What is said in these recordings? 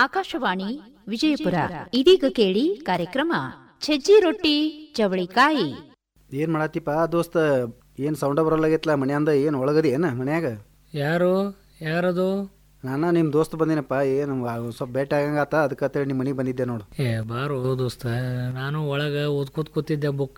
ಆಕಾಶವಾಣಿ ವಿಜಯಪುರ ಇದೀಗ ಕೇಳಿ ಕಾರ್ಯಕ್ರಮ ಸಜ್ಜಿ ರೊಟ್ಟಿ ಚವಳಿಕಾಯಿ ಏನ್ ಮಾಡತ್ತಿಪ್ಪ ದೋಸ್ತ ಏನ್ ಸೌಂಡ ಬರಲಾಗೈತ್ಲ ಮನ್ಯಾಂದ ಏನ್ ಒಳಗದಿ ಏನ ಮನ್ಯಾಗ ಯಾರು ಯಾರದು ನಾನ ನಿಮ್ ದೋಸ್ತ್ ಬಂದಿನಪ್ಪ ಏನು ಸ್ವಲ್ಪ ಭೇಟಿ ಆಗಂಗಾತ ಅದಕ್ಕಂತೇಳಿ ನಿಮ್ಮ ಮನೆಗೆ ಬಂದಿದ್ದೆ ನೋಡು ಏ ಬಾರು ದೋಸ್ತ ನಾನು ಒಳಗೆ ಓದ್ಕೋತ ಕೂತಿದ್ದೆ ಬುಕ್ಕ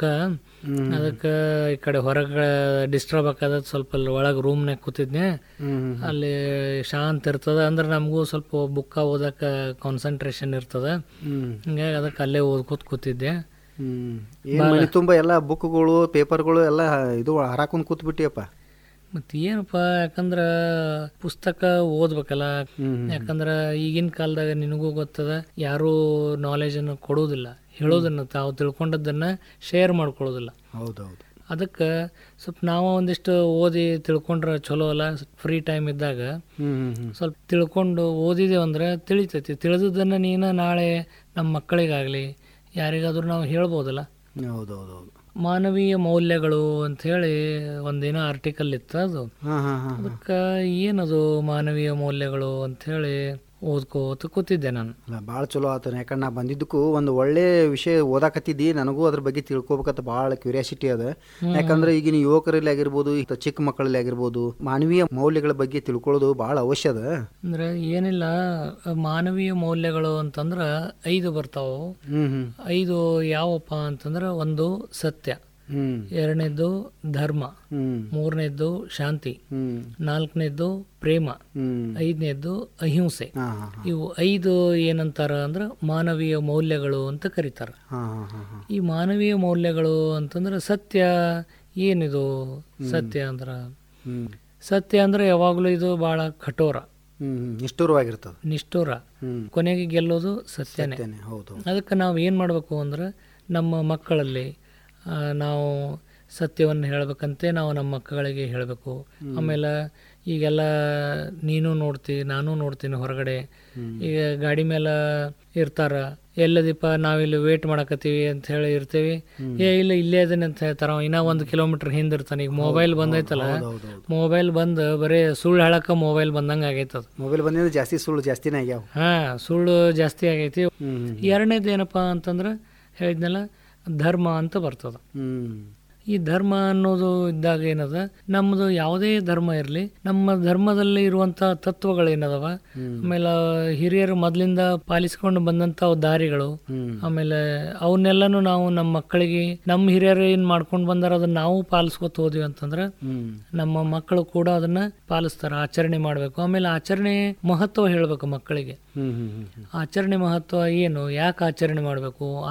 ಅದಕ್ಕೆ ಈ ಕಡೆ ಹೊರಗೆ ಡಿಸ್ಟರ್ಬ್ ಆಕದ ಸ್ವಲ್ಪ ಅಲ್ಲಿ ಒಳಗೆ ರೂಮ್ನಾಗ ಕೂತಿದ್ನೆ ಹ್ಮ್ ಅಲ್ಲಿ ಶಾಂತ ಇರ್ತದ ಅಂದ್ರೆ ನಮಗೂ ಸ್ವಲ್ಪ ಬುಕ್ಕ ಓದಕ್ಕೆ ಕಾನ್ಸಂಟ್ರೇಷನ್ ಇರ್ತದ ಹ್ಮ್ ಹಿಂಗಾಗಿ ಅದಕ್ಕೆ ಅಲ್ಲೇ ಓದ್ಕೋತ ಕೂತಿದ್ದೆ ಹ್ಮ್ ಏನ್ ಮನೆ ತುಂಬಾ ಎಲ್ಲ ಬುಕ್ಗಳು ಪೇಪರ್ಗಳು ಎಲ್ಲ ಇದು ಹರಾಕೊಂಡ್ ಕೂತ್ ಬಿಟ್ಟಿಯಪ್ಪ ಮತ್ತು ಏನಪ್ಪ ಯಾಕಂದ್ರೆ ಪುಸ್ತಕ ಓದ್ಬೇಕಲ್ಲ ಹ್ಮ್ ಯಾಕಂದ್ರೆ ಈಗಿನ ಕಾಲದಾಗ ನಿನಗೂ ಗೊತ್ತದ ಯಾರೂ ನಾಲೆಜನ್ನು ಕೊಡೋದಿಲ್ಲ ಹೇಳೋದನ್ನ ತಾವು ತಿಳ್ಕೊಂಡದ್ದನ್ನ ಶೇರ್ ಮಾಡ್ಕೊಳ್ಳೋದಿಲ್ಲ ಹೌದೌದು ಅದಕ್ಕೆ ಸ್ವಲ್ಪ ನಾವು ಒಂದಿಷ್ಟು ಓದಿ ತಿಳ್ಕೊಂಡ್ರೆ ಚಲೋ ಅಲ್ಲ ಫ್ರೀ ಟೈಮ್ ಇದ್ದಾಗ ಹ್ಮ್ ಹ್ಮ್ ಹ್ಮ್ ಸ್ವಲ್ಪ ತಿಳ್ಕೊಂಡು ಓದಿದೇವು ಅಂದ್ರೆ ತಿಳಿತೈತಿ ತಿಳಿದದ್ದನ್ನು ನೀನು ನಾಳೆ ನಮ್ಮ ಮಕ್ಕಳಿಗಾಗಲಿ ಯಾರಿಗಾದ್ರೂ ನಾವು ಹೇಳ್ಬೋದಲ್ಲ ಹೌದೌದೌದು ಮಾನವೀಯ ಮೌಲ್ಯಗಳು ಅಂಥೇಳಿ ಒಂದೇನೋ ಆರ್ಟಿಕಲ್ ಇತ್ತು ಅದು ಹಾ ಹಾ ಹಾ ಅದಕ್ಕೆ ಏನದು ಮಾನವೀಯ ಮೌಲ್ಯಗಳು ಅಂಥೇಳಿ ಓದ್ಕೋತ ಕೂತಿದ್ದೆ ನಾನು ಅಲ್ಲ ಭಾಳ ಚಲೋ ಆತ ಯಾಕಂದ್ರೆ ನಾ ಬಂದಿದ್ದಕ್ಕೂ ಒಂದು ಒಳ್ಳೆ ವಿಷಯ ಓದಾಕತ್ತಿದ್ದಿ ನನಗೂ ಅದ್ರ ಬಗ್ಗೆ ತಿಳ್ಕೊಬೇಕಂತ ಭಾಳ ಕ್ಯೂರಿಯಾಸಿಟಿ ಅದ ಯಾಕಂದ್ರೆ ಈಗಿನ ಯುವಕರಲ್ಲಿ ಆಗಿರ್ಬೋದು ಈಗ ಚಿಕ್ಕ ಮಕ್ಕಳಲ್ಲಿ ಆಗಿರ್ಬೋದು ಮಾನವೀಯ ಮೌಲ್ಯಗಳ ಬಗ್ಗೆ ತಿಳ್ಕೊಳ್ಳೋದು ಭಾಳ ಅವಶ್ಯ ಅದ ಅಂದ್ರೆ ಏನಿಲ್ಲ ಮಾನವೀಯ ಮೌಲ್ಯಗಳು ಅಂತಂದ್ರೆ ಐದು ಬರ್ತಾವು ಹ್ಮ್ ಹ್ಮ್ ಐದು ಯಾವಪ್ಪ ಅಂತಂದ್ರೆ ಒಂದು ಸತ್ಯ ಹ್ಮ್ ಎರಡನೇದ್ದು ಧರ್ಮ ಹ್ಮ್ ಮೂರನೇದ್ದು ಶಾಂತಿ ಹ್ಮ್ ನಾಲ್ಕನೇದ್ದು ಪ್ರೇಮ ಹ್ಮ್ ಐದನೇದ್ದು ಅಹಿಂಸೆ ಹಾ ಹಾ ಇವು ಐದು ಏನಂತಾರ ಅಂದ್ರೆ ಮಾನವೀಯ ಮೌಲ್ಯಗಳು ಅಂತ ಕರೀತಾರ ಹಾ ಹಾ ಹಾ ಹಾ ಈ ಮಾನವೀಯ ಮೌಲ್ಯಗಳು ಅಂತಂದ್ರೆ ಸತ್ಯ ಏನಿದು ಸತ್ಯ ಅಂದ್ರ ಹ್ಮ್ ಸತ್ಯ ಅಂದ್ರೆ ಯಾವಾಗಲೂ ಇದು ಬಹಳ ಕಠೋರ ಹ್ಮ್ ಹ್ಮ್ ನಿಷ್ಠುರವಾಗಿರ್ತದ ನಿಷ್ಠುರ ಹ್ಮ್ ಕೊನೆಗೆ ಗೆಲ್ಲೋದು ಸತ್ಯನೇ ಸತ್ಯನೇ ಹೌದು ಅದಕ್ಕೆ ನಾವು ಏನು ಮಾಡಬೇಕು ಅಂದ್ರೆ ನಮ್ಮ ಮಕ್ಕಳಲ್ಲಿ ಆ, ನಾವು ಸತ್ಯವನ್ನು ಹೇಳಬೇಕಂತೆ ನಾವು ನಮ್ಮ ಮಕ್ಕಳಿಗೆ ಹೇಳಬೇಕು ಆಮೇಲೆ ಈಗೆಲ್ಲ ನೀನು ನೋಡ್ತಿ ನಾನು ನೋಡ್ತೀನಿ ಹೊರಗಡೆ ಈಗ ಗಾಡಿ ಮೇಲೆ ಇರ್ತಾರ ಎಲ್ಲದೀಪ ನಾವಿಲ್ಲಿ ವೇಟ್ ಮಾಡಕತ್ತೀವಿ ಅಂತ ಹೇಳಿ ಇರ್ತೀವಿ ಏ ಇಲ್ಲ ಇಲ್ಲೇ ಅದನ್ನ ಅಂತ ಹೇಳ್ತಾರ ಅವ ಇನ್ನ ಒಂದು ಕಿಲೋಮೀಟರ್ ಹಿಂದೆ ಇರ್ತಾನೆ ಈಗ ಮೊಬೈಲ್ ಬಂದೈತಲ್ಲ ಹೌದೌದು ಮೊಬೈಲ್ ಬಂದು ಬರೀ ಸುಳ್ಳು ಹೇಳಕ್ಕ ಮೊಬೈಲ್ ಬಂದಂಗೆ ಆಗೈತದ ಮೊಬೈಲ್ ಬಂದಿದ್ರೆ ಜಾಸ್ತಿ ಸುಳ್ಳು ಜಾಸ್ತಿನೇ ಆಗ್ಯಾವ ಹಾ ಸುಳ್ಳು ಜಾಸ್ತಿ ಆಗೈತಿ ಹ್ಮ್ ಎರಡನೇದು ಏನಪ್ಪ ಅಂತಂದ್ರೆ ಹೇಳಿದ್ನಲ್ಲ ಧರ್ಮ ಅಂತ ಬರ್ತದ ಹ್ಮ್ ಈ ಧರ್ಮ ಅನ್ನೋದು ಇದ್ದಾಗ ಏನದ ನಮ್ಮದು ಯಾವುದೇ ಧರ್ಮ ಇರಲಿ ನಮ್ಮ ಧರ್ಮದಲ್ಲಿ ಇರುವಂತ ತತ್ವಗಳೇನದವ ಆಮೇಲೆ ಹಿರಿಯರು ಮೊದಲಿಂದ ಪಾಲಿಸ್ಕೊಂಡು ಬಂದಂತ ದಾರಿಗಳು ಹ್ಮ್ ಆಮೇಲೆ ಅವನ್ನೆಲ್ಲನೂ ನಾವು ನಮ್ಮ ಮಕ್ಕಳಿಗೆ ನಮ್ಮ ಹಿರಿಯರು ಏನ್ ಮಾಡ್ಕೊಂಡು ಬಂದಾರ ಅದನ್ನ ನಾವು ಪಾಲಿಸ್ಕೊತ ಹೋದ್ವಿ ಅಂತಂದ್ರೆ ಹ್ಮ್ ನಮ್ಮ ಮಕ್ಕಳು ಕೂಡ ಅದನ್ನ ಪಾಲಿಸ್ತಾರ ಆಚರಣೆ ಮಾಡಬೇಕು ಆಮೇಲೆ ಆಚರಣೆ ಮಹತ್ವ ಹೇಳ್ಬೇಕು ಮಕ್ಕಳಿಗೆ ಹ್ಮ್ ಹ್ಮ್ ಹ್ಮ್ ಹ್ಮ್ ಆಚರಣೆ ಮಹತ್ವ ಏನು ಯಾಕೆ ಆಚರಣೆ ಮಾಡಬೇಕು